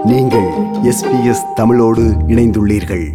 நீங்கள் எஸ்பிஎஸ் தமிழோடு இணைந்துள்ளீர்கள்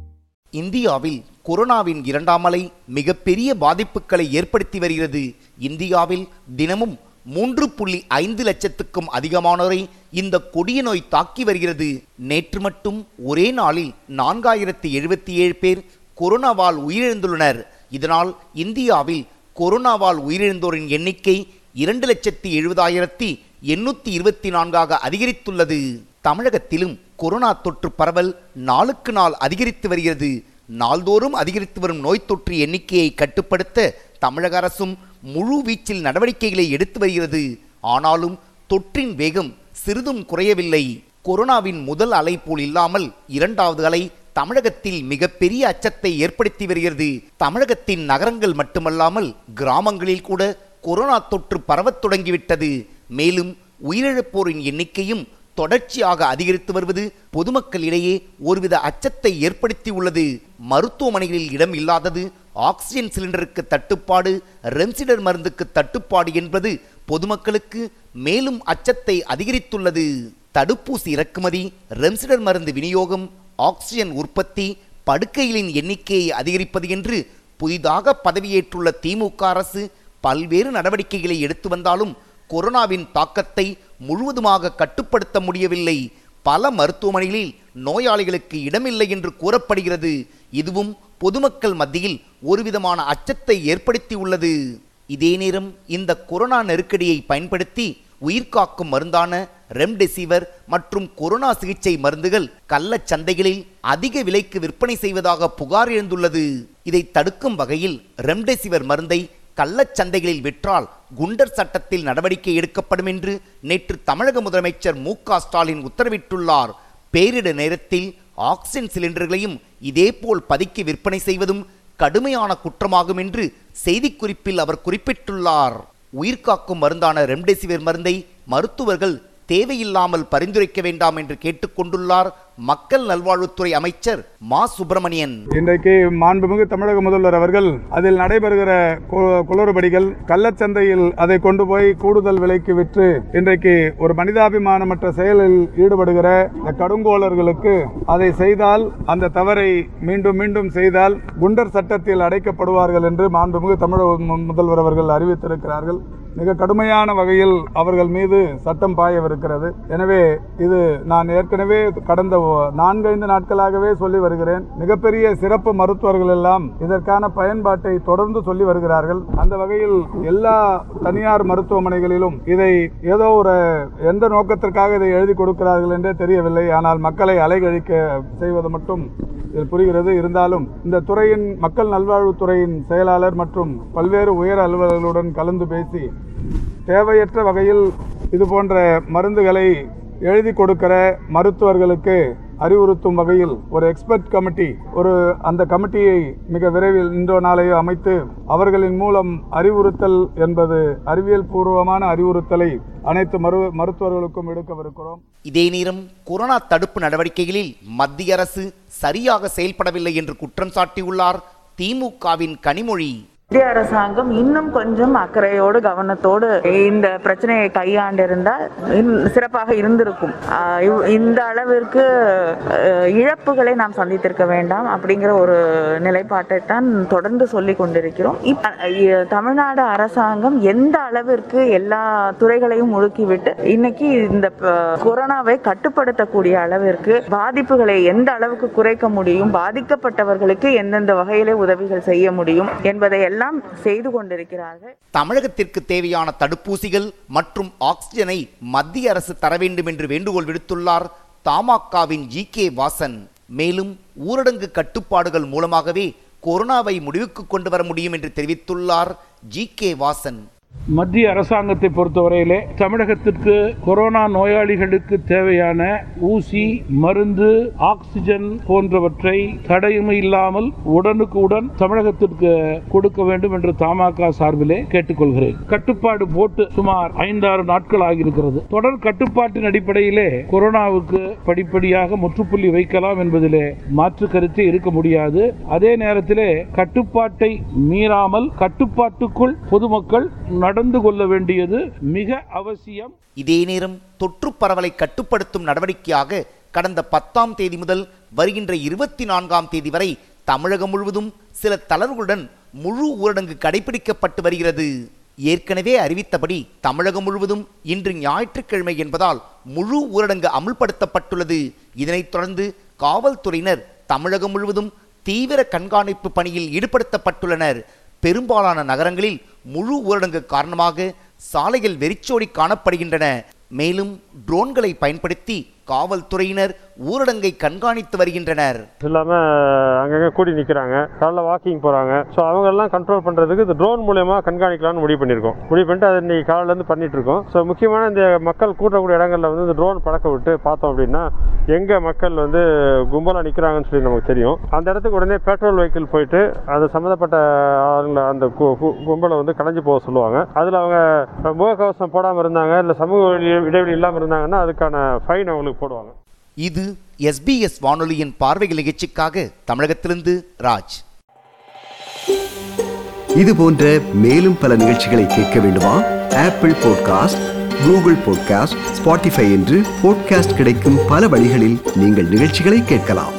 இந்தியாவில் கொரோனாவின் இரண்டாம் அலை மிகப்பெரிய பாதிப்புகளை ஏற்படுத்தி வருகிறது இந்தியாவில் தினமும் மூன்று புள்ளி ஐந்து லட்சத்துக்கும் அதிகமானோரை இந்த கொடிய நோய் தாக்கி வருகிறது நேற்று மட்டும் ஒரே நாளில் நான்காயிரத்தி எழுபத்தி ஏழு பேர் கொரோனாவால் உயிரிழந்துள்ளனர் இதனால் இந்தியாவில் கொரோனாவால் உயிரிழந்தோரின் எண்ணிக்கை இரண்டு லட்சத்தி எழுபதாயிரத்தி எண்ணூத்தி இருபத்தி நான்காக அதிகரித்துள்ளது தமிழகத்திலும் கொரோனா தொற்று பரவல் நாளுக்கு நாள் அதிகரித்து வருகிறது நாள்தோறும் அதிகரித்து வரும் நோய் தொற்று எண்ணிக்கையை கட்டுப்படுத்த தமிழக அரசும் முழு வீச்சில் நடவடிக்கைகளை எடுத்து வருகிறது ஆனாலும் தொற்றின் வேகம் சிறிதும் குறையவில்லை கொரோனாவின் முதல் அலை போல் இல்லாமல் இரண்டாவது அலை தமிழகத்தில் மிகப்பெரிய அச்சத்தை ஏற்படுத்தி வருகிறது தமிழகத்தின் நகரங்கள் மட்டுமல்லாமல் கிராமங்களில் கூட கொரோனா தொற்று பரவத் தொடங்கிவிட்டது மேலும் உயிரிழப்போரின் எண்ணிக்கையும் தொடர்ச்சியாக அதிகரித்து வருவது பொதுமக்களிடையே ஒருவித அச்சத்தை ஏற்படுத்தி உள்ளது மருத்துவமனைகளில் இடம் இல்லாதது ஆக்சிஜன் சிலிண்டருக்கு தட்டுப்பாடு ரெம்சிடர் மருந்துக்கு தட்டுப்பாடு என்பது பொதுமக்களுக்கு மேலும் அச்சத்தை அதிகரித்துள்ளது தடுப்பூசி இறக்குமதி ரெம்சிடர் மருந்து விநியோகம் ஆக்சிஜன் உற்பத்தி படுக்கைகளின் எண்ணிக்கையை அதிகரிப்பது என்று புதிதாக பதவியேற்றுள்ள திமுக அரசு பல்வேறு நடவடிக்கைகளை எடுத்து வந்தாலும் கொரோனாவின் தாக்கத்தை முழுவதுமாக கட்டுப்படுத்த முடியவில்லை பல மருத்துவமனைகளில் நோயாளிகளுக்கு இடமில்லை என்று கூறப்படுகிறது இதுவும் பொதுமக்கள் மத்தியில் ஒருவிதமான அச்சத்தை ஏற்படுத்தியுள்ளது இதே நேரம் இந்த கொரோனா நெருக்கடியை பயன்படுத்தி உயிர்காக்கும் மருந்தான ரெம்டெசிவர் மற்றும் கொரோனா சிகிச்சை மருந்துகள் கள்ளச் சந்தைகளில் அதிக விலைக்கு விற்பனை செய்வதாக புகார் எழுந்துள்ளது இதை தடுக்கும் வகையில் ரெம்டெசிவர் மருந்தை கள்ளச் சந்தைகளில் விற்றால் குண்டர் சட்டத்தில் நடவடிக்கை எடுக்கப்படும் என்று நேற்று தமிழக முதலமைச்சர் மு க ஸ்டாலின் உத்தரவிட்டுள்ளார் பேரிட நேரத்தில் ஆக்சிஜன் சிலிண்டர்களையும் இதேபோல் பதுக்கி விற்பனை செய்வதும் கடுமையான குற்றமாகும் என்று செய்திக்குறிப்பில் அவர் குறிப்பிட்டுள்ளார் உயிர்காக்கும் மருந்தான ரெம்டெசிவிர் மருந்தை மருத்துவர்கள் தேவையில்லாமல் பரிந்துரைக்க வேண்டாம் என்று கேட்டுக்கொண்டுள்ளார் மக்கள் நல்வாழ்வுத்துறை அமைச்சர் மா சுப்பிரமணியன் இன்றைக்கு மாண்புமிகு தமிழக முதல்வர் அவர்கள் அதில் நடைபெறுகிற கு- குளறுபடிகள் கள்ளச்சந்தையில் அதை கொண்டு போய் கூடுதல் விலைக்கு விற்று இன்றைக்கு ஒரு மனிதாபிமானமற்ற செயலில் ஈடுபடுகிற இந்த கடுங்கோளர்களுக்கு அதை செய்தால் அந்த தவறை மீண்டும் மீண்டும் செய்தால் குண்டர் சட்டத்தில் அடைக்கப்படுவார்கள் என்று மாண்புமிகு தமிழக மு- முதல்வர் அவர்கள் அறிவித்திருக்கிறார்கள் மிக கடுமையான வகையில் அவர்கள் மீது சட்டம் பாயவிருக்கிறது எனவே இது நான் ஏற்கனவே கடந்த ஒ- நான்கைந்து நாட்களாகவே சொல்லி வருகிறேன் மிகப்பெரிய சிறப்பு மருத்துவர்கள் எல்லாம் இதற்கான பயன்பாட்டை தொடர்ந்து சொல்லி வருகிறார்கள் அந்த வகையில் எல்லா தனியார் மருத்துவமனைகளிலும் இதை ஏதோ ஒரு எந்த நோக்கத்திற்காக இதை எழுதி கொடுக்கிறார்கள் என்றே தெரியவில்லை ஆனால் மக்களை அலைகழிக்க செய்வது மட்டும் இதில் புரிகிறது இருந்தாலும் இந்த துறையின் மக்கள் நல்வாழ்வுத்துறையின் செயலாளர் மற்றும் பல்வேறு உயர் அலுவலர்களுடன் கலந்து பேசி தேவையற்ற வகையில் இது போன்ற மருந்துகளை எழுதி கொடுக்கிற மருத்துவர்களுக்கு அறிவுறுத்தும் வகையில் ஒரு எக்ஸ்பர்ட் கமிட்டி ஒரு அந்த கமிட்டியை மிக விரைவில் இன்றோ நாளையோ அமைத்து அவர்களின் மூலம் அறிவுறுத்தல் என்பது அறிவியல் பூர்வமான அறிவுறுத்தலை அனைத்து மரு மருத்துவர்களுக்கும் எடுக்கவிருக்கிறோம் இதே நேரம் கொரோனா தடுப்பு நடவடிக்கைகளில் மத்திய அரசு சரியாக செயல்படவில்லை என்று குற்றம் சாட்டியுள்ளார் திமுகவின் கனிமொழி மத்திய அரசாங்கம் இன்னும் கொஞ்சம் அக்கறையோடு கவனத்தோடு இந்த பிரச்சனையை கையாண்டிருந்தால் இன்னும் சிறப்பாக இருந்திருக்கும் ஆஹ் இவ்- இந்த அளவிற்கு அஹ், இழப்புகளை நாம் சந்தித்திருக்க வேண்டாம் அப்படிங்கிற ஒரு நிலைப்பாட்டை தான் தொடர்ந்து சொல்லி கொண்டிருக்கிறோம் இப்ப அஹ், தமிழ்நாடு அரசாங்கம் எந்த அளவிற்கு எல்லா துறைகளையும் முழுக்கிவிட்டு இன்னைக்கு இந்த ப- கொரோனாவை கட்டுப்படுத்தக்கூடிய அளவிற்கு பாதிப்புகளை எந்த அளவுக்கு குறைக்க முடியும் பாதிக்கப்பட்டவர்களுக்கு எந்தெந்த வகையிலே உதவிகள் செய்ய முடியும் என்பதை எல்லாம் செய்து கொண்டிருக்கிறார்கள் தமிழகத்திற்கு தேவையான தடுப்பூசிகள் மற்றும் ஆக்சிஜனை மத்திய அரசு தர வேண்டும் என்று வேண்டுகோள் விடுத்துள்ளார் தமாகவின் ஜி கே வாசன் மேலும் ஊரடங்கு கட்டுப்பாடுகள் மூலமாகவே கொரோனாவை முடிவுக்கு கொண்டு வர முடியும் என்று தெரிவித்துள்ளார் ஜி கே வாசன் மத்திய அரசாங்கத்தை பொறுத்தவரையிலே தமிழகத்திற்கு கொரோனா நோயாளிகளுக்கு தேவையான ஊசி மருந்து ஆக்சிஜன் போன்றவற்றை தடையும் இல்லாமல் உடனுக்குடன் தமிழகத்திற்கு கொடுக்க வேண்டும் என்று தமாக சார்பிலே கேட்டுக்கொள்கிறேன் கட்டுப்பாடு போட்டு சுமார் ஐந்தாறு நாட்கள் ஆகியிருக்கிறது தொடர் கட்டுப்பாட்டின் அடிப்படையிலே கொரோனாவுக்கு படிப்படியாக முற்றுப்புள்ளி வைக்கலாம் என்பதிலே மாற்று கருத்து இருக்க முடியாது அதே நேரத்திலே கட்டுப்பாட்டை மீறாமல் கட்டுப்பாட்டுக்குள் பொதுமக்கள் நடந்து கொள்ள வேண்டியது மிக அவசியம் இதே நேரம் தொற்று பரவலை கட்டுப்படுத்தும் நடவடிக்கையாக கடந்த பத்தாம் தேதி முதல் வருகின்ற இருபத்தி நான்காம் தேதி வரை தமிழகம் முழுவதும் சில தளர்வுகளுடன் முழு ஊரடங்கு கடைபிடிக்கப்பட்டு வருகிறது ஏற்கனவே அறிவித்தபடி தமிழகம் முழுவதும் இன்று ஞாயிற்றுக்கிழமை என்பதால் முழு ஊரடங்கு அமுல்படுத்தப்பட்டுள்ளது இதனைத் தொடர்ந்து காவல்துறையினர் தமிழகம் முழுவதும் தீவிர கண்காணிப்பு பணியில் ஈடுபடுத்தப்பட்டுள்ளனர் பெரும்பாலான நகரங்களில் முழு ஊரடங்கு காரணமாக சாலைகள் வெறிச்சோடி காணப்படுகின்றன மேலும் ட்ரோன்களை பயன்படுத்தி காவல்துறையினர் ஊரடங்கை கண்காணித்து வருகின்றனர் இல்லாமல் அங்கங்கே கூடி நிற்கிறாங்க காலைல வாக்கிங் போகிறாங்க ஸோ அவங்கெல்லாம் கண்ட்ரோல் பண்ணுறதுக்கு இந்த ட்ரோன் மூலயமா கண்காணிக்கலாம்னு முடிவு பண்ணியிருக்கோம் முடிவு பண்ணிட்டு அதை இன்னைக்கு காலையிலேருந்து பண்ணிட்டு இருக்கோம் ஸோ முக்கியமான இந்த மக்கள் கூட்டக்கூடிய இடங்களில் வந்து இந்த ட்ரோன் பழக்க விட்டு பார்த்தோம் அப்படின்னா எங்கே மக்கள் வந்து கும்பலாக நிற்கிறாங்கன்னு சொல்லி நமக்கு தெரியும் அந்த இடத்துக்கு உடனே பெட்ரோல் வெஹிக்கிள் போயிட்டு அது சம்மந்தப்பட்ட ஆளுங்களை அந்த கு- கு- கும்பலை வந்து கலைஞ்சு போக சொல்லுவாங்க அதில் அவங்க முகக்கவசம் போடாமல் இருந்தாங்க இல்லை சமூக இடைவெளி- இடைவெளி இல்லாமல் இருந்தாங்கன்னா அதுக்கான ஃபைன் அவங்களுக்கு போடுவாங்க இது எஸ்பிஎஸ் வானொலியின் பார்வைகள் நிகழ்ச்சிக்காக தமிழகத்திலிருந்து ராஜ் இது போன்ற மேலும் பல நிகழ்ச்சிகளை கேட்க வேண்டுமா Apple podcast Google podcast Spotify என்று பாட்காஸ்ட் கிடைக்கும் பல வழிகளில் நீங்கள் நிகழ்ச்சிகளை கேட்கலாம்